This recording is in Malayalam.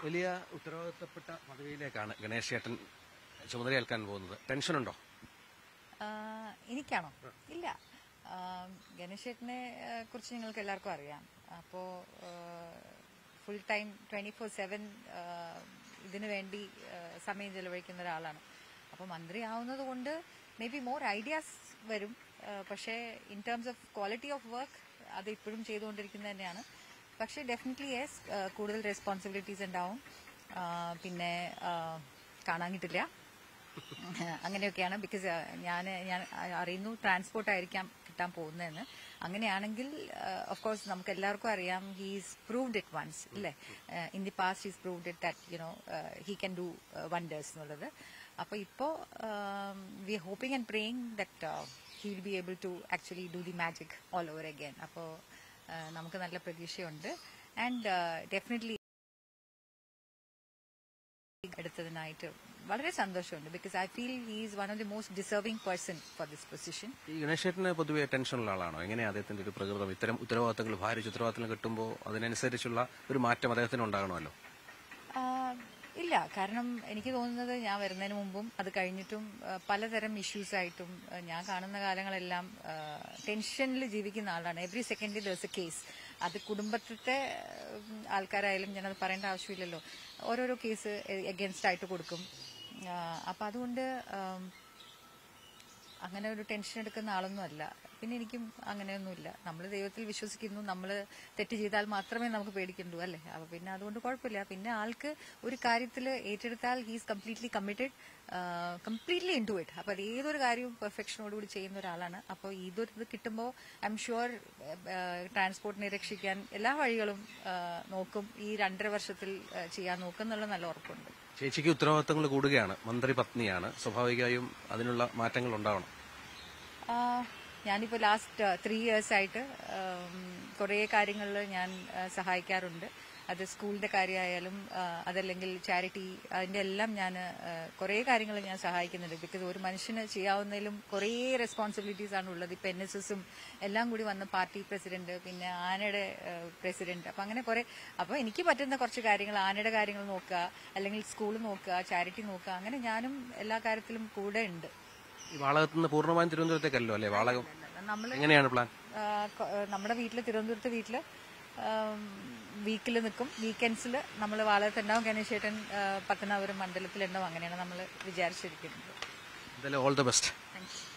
വലിയ ഉത്തരവാദിത്തപ്പെട്ട പദവിയിലേക്കാണ് ഗണേഷ് ചേട്ടൻ ചുമതലയേൽക്കാൻ പോകുന്നത് ടെൻഷനുണ്ടോ ആ, എനിക്കാണോ ഇല്ല ആ, ഗണേശേട്ടനെ ആ, കുറിച്ച് നിങ്ങൾക്ക് എല്ലാവർക്കും അറിയാം അപ്പോ full time twenty four seven ഇതിനു വേണ്ടി ആ, സമയം ചെലവഴിക്കുന്ന ഒരാളാണ് അപ്പോൾ മന്ത്രി ആവുന്നത് കൊണ്ട് മേ ബി മോർ ഐഡിയാസ് വരും ആ, പക്ഷേ in terms of quality of work അത് ഇപ്പോഴും ചെയ്തുകൊണ്ടിരിക്കുന്നത് തന്നെയാണ് പക്ഷേ ഡെഫിനറ്റ്ലി യെസ് കൂടുതൽ റെസ്പോൺസിബിലിറ്റീസ് ഉണ്ടാവും ആ, പിന്നെ ആ, കാണാൻ കിട്ടില്ല അങ്ങനെയൊക്കെയാണ് ബിക്കോസ് ഞാൻ ഞാൻ അറിയുന്നു ട്രാൻസ്പോർട്ട് ആയിരിക്കാം കിട്ടാൻ പോകുന്നതെന്ന് അങ്ങനെയാണെങ്കിൽ ഓഫ് കോഴ്സ് നമുക്ക് എല്ലാവർക്കും അറിയാം ഹീസ് പ്രൂവ്ഡ് ഇറ്റ് വൺസ് ഇല്ലേ in the past he's proved it that you know he can do wonders എന്നുള്ളത് അപ്പോൾ ഇപ്പോൾ we hoping and praying that he will be able to actually do the magic all over again അപ്പോൾ നമുക്ക് നല്ല പ്രതീക്ഷയുണ്ട് ആൻഡ് ഡെഫിനറ്റ്ലി എടുത്തതിനായിട്ട് വളരെ സന്തോഷമുണ്ട് because I feel he is one of the most deserving person for this position ഈ ഗണേഷ് ചേട്ടന് പൊതുവെ ടെൻഷനുള്ള ആളാണോ എങ്ങനെയാണ് അദ്ദേഹത്തിന്റെ ഒരു പ്രകൃതം ഇത്തരം ഉത്തരവാദിത്തങ്ങൾ ഭാരിച്ച ഉത്തരവാദിത്തങ്ങൾ കിട്ടുമ്പോൾ അതിനനുസരിച്ചുള്ള ഒരു മാറ്റം അദ്ദേഹത്തിന് ഉണ്ടാകണമല്ലോ ഇല്ല കാരണം എനിക്ക് തോന്നുന്നത് ഞാൻ വരുന്നതിന് മുമ്പും അത് കഴിഞ്ഞിട്ടും ആ, പലതരം ഇഷ്യൂസ് ആയിട്ടും ആ, ഞാൻ കാണുന്ന കാലങ്ങളെല്ലാം ടെൻഷനിൽ ജീവിക്കുന്ന ആളാണ് എവറി സെക്കൻഡ് ദിവസം കേസ് അത് കുടുംബത്തിലെ ഉം, ആൾക്കാരായാലും ഞാനത് പറയേണ്ട ആവശ്യമില്ലല്ലോ ഓരോരോ കേസ് എഗൻസ്റ്റ് ആയിട്ട് കൊടുക്കും ആ, അപ്പൊ അതുകൊണ്ട് ആം, അങ്ങനെ ഒരു ടെൻഷൻ എടുക്കുന്ന ആളൊന്നും അല്ല പിന്നെ എനിക്കും അങ്ങനെയൊന്നുമില്ല നമ്മൾ ദൈവത്തിൽ വിശ്വസിക്കുന്നു നമ്മൾ തെറ്റ് ചെയ്താൽ മാത്രമേ നമുക്ക് പേടിക്കണ്ടൂ അല്ലേ അപ്പൊ പിന്നെ അതുകൊണ്ട് കുഴപ്പമില്ല പിന്നെ ആൾക്ക് ഒരു കാര്യത്തിൽ ഏറ്റെടുത്താൽ he's completely committed completely into it അപ്പൊ അത് ഏതൊരു കാര്യവും പെർഫെക്ഷനോടുകൂടി ചെയ്യുന്ന ഒരാളാണ് അപ്പോൾ ഇതൊരു ഇത് കിട്ടുമ്പോൾ ഐ എം ഷുവർ ട്രാൻസ്പോർട്ടിനെ രക്ഷിക്കാൻ എല്ലാ വഴികളും ആ, നോക്കും ഈ രണ്ടര വർഷത്തിൽ ആ, ചെയ്യാൻ നോക്കും എന്നുള്ള നല്ല ഉറപ്പുണ്ട് ചേച്ചിക്ക് ഉത്തരവാദിത്തങ്ങൾ കൂടുകയാണ് മന്ത്രി പത്നിയാണ് സ്വാഭാവികമായും അതിനുള്ള മാറ്റങ്ങൾ ഉണ്ടാവണം ആ, ഞാനിപ്പോൾ ലാസ്റ്റ് ത്രീ ഇയേഴ്സ് ആയിട്ട് കുറേ കാര്യങ്ങളിൽ ഞാൻ ആ, സഹായിക്കാറുണ്ട് അത് സ്കൂളിന്റെ കാര്യമായാലും ആ, അതല്ലെങ്കിൽ ചാരിറ്റി അതിന്റെ എല്ലാം ഞാൻ കുറേ കാര്യങ്ങൾ ഞാൻ സഹായിക്കുന്നുണ്ട് ബിക്കോസ് ഒരു മനുഷ്യന് ചെയ്യാവുന്നതിലും കുറേ റെസ്പോൺസിബിലിറ്റീസ് ആണ് ഉള്ളത് ഇപ്പൊ എൻ എസ് എസും എല്ലാം കൂടി വന്ന പാർട്ടി പ്രസിഡന്റ് പിന്നെ ആനയുടെ പ്രസിഡന്റ് അപ്പൊ അങ്ങനെ കുറെ അപ്പൊ എനിക്ക് പറ്റുന്ന കുറച്ച് കാര്യങ്ങൾ ആനയുടെ കാര്യങ്ങൾ നോക്കുക അല്ലെങ്കിൽ സ്കൂൾ നോക്കുക ചാരിറ്റി നോക്കുക അങ്ങനെ ഞാനും എല്ലാ കാര്യത്തിലും കൂടെ ഉണ്ട് ഈ വാളകത്ത് നിന്ന് പൂർണ്ണമായും തിരുവനന്തപുരത്തേക്കല്ലോ അല്ലേ വാളകം നമ്മൾ എങ്ങനെയാണ് പ്ലാൻ നമ്മുടെ വീട്ടിൽ തിരുവനന്തപുരത്ത് വീട്ടിൽ വീക്കിൽ നിൽക്കും വീക്കെൻഡ്സിൽ നമ്മൾ വാളത്തുണ്ടാവും ഗണേശേട്ടൻ ആ, പത്തനാപുരം മണ്ഡലത്തിലുണ്ടാവും അങ്ങനെയാണ് നമ്മൾ വിചാരിച്ചിരിക്കുന്നത് എന്തായാലും all the best thank U